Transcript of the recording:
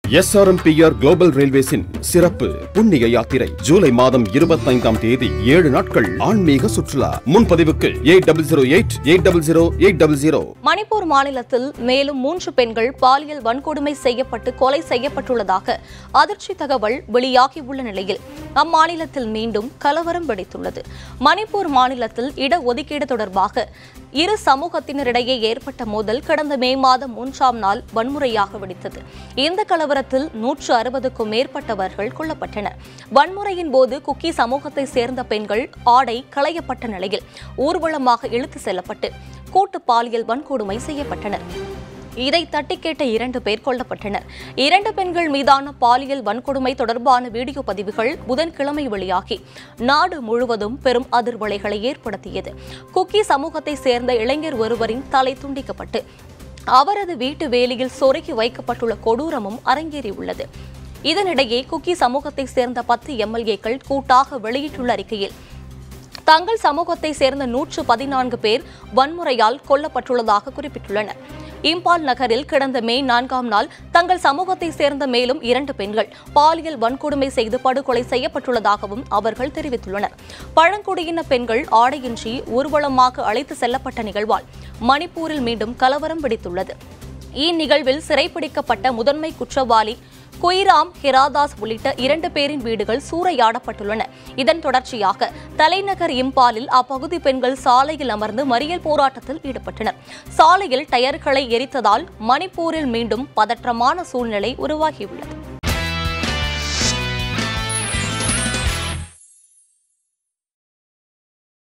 SRMPR global ரயில்வேஸின் சிறப்பு புண்ணிய யாத்திரை ஜூலை மாதம் இருபத்தைந்தாம் தேதி ஏழு நாட்கள் ஆன்மீக சுற்றுலா முன்பதிவுக்கு eight double zero eight eight double zero eight double zero Manipur மாநிலத்தில் மேலும் மூன்று பெண்கள் பாலியல் வன்கொடுமை செய்யப்பட்டு கொலை செய்யப்பட்டுள்ளதாக அதிர்ச்சி தகவல் வெளியாகியுள்ள நிலையில் அம்மாநிலத்தில் மீண்டும் கலவரம் வெடித்துள்ளது மணிப்பூர் மாநிலத்தில் இடஒதுக்கீடு தொடர்பாக இரு சமூகத்தினரிடையே ஏற்பட்ட மோதல் கடந்த மே மாதம் மூன்றாம் நாள் வன்முறையாக வெடித்தது இந்த கலவரத்தில் நூற்று அறுபதுக்கும் மேற்பட்டவர்கள் கொல்லப்பட்டனர் வன்முறையின் போது குக்கி சமூகத்தை சேர்ந்த பெண்கள் ஆடை களையப்பட்ட நிலையில் ஊர்வலமாக இழுத்து செல்லப்பட்டு கூட்டு பாலியல் வன்கொடுமை செய்யப்பட்டனர் இதை தட்டி கேட்ட இரண்டு பேர் கொல்லப்பட்டனர் இரண்டு பெண்கள் மீதான பாலியல் வன்கொடுமை தொடர்பான வீடியோ பதிவுகள் புதன்கிழமை வெளியாகி நாடு முழுவதும் பெரும் அதிர்வலைகளை ஏற்படுத்தியது குக்கி சமூகத்தை சேர்ந்த இளைஞர் ஒருவரின் தலை துண்டிக்கப்பட்டு அவரது வீட்டு வேலியில் சொருகி வைக்கப்பட்டுள்ள கொடூரமும் அரங்கேறியுள்ளது இதனிடையே குக்கி சமூகத்தை சேர்ந்த பத்து எம்எல்ஏக்கள் கூட்டாக வெளியிட்டுள்ள அறிக்கையில் தங்கள் சமூகத்தை சேர்ந்த நூற்று பதினான்கு பேர் வன்முறையால் கொல்லப்பட்டுள்ளதாக குறிப்பிட்டுள்ளனர் இம்பால் நகரில் கடந்த மே நான்காம் நாள் தங்கள் சமூகத்தை சேர்ந்த மேலும் இரண்டு பெண்கள் பாலியல் வன்கொடுமை செய்து படுகொலை செய்யப்பட்டுள்ளதாகவும் அவர்கள் தெரிவித்துள்ளனர் பழங்குடியின பெண்கள் ஆடையின்றி ஊர்வலமாக அழைத்து செல்லப்பட்ட நிகழ்வால் மணிப்பூரில் மீண்டும் கலவரம் வெடித்துள்ளது இந்நிகழ்வில் சிறைப்பிடிக்கப்பட்ட முதன்மை குற்றவாளி குயிராம் ஹிராதாஸ் உள்ளிட்ட இரண்டு பேரின் வீடுகள் சூறையாடப்பட்டுள்ளன இதன் தொடர்ச்சியாக தலைநகர் இம்பாலில் அப்பகுதி பெண்கள் சாலையில் அமர்ந்து மறியல் போராட்டத்தில் ஈடுபட்டனர் சாலையில் டயர்களை எரித்ததால் மணிப்பூரில் மீண்டும் பதற்றமான சூழ்நிலை உருவாகியுள்ளது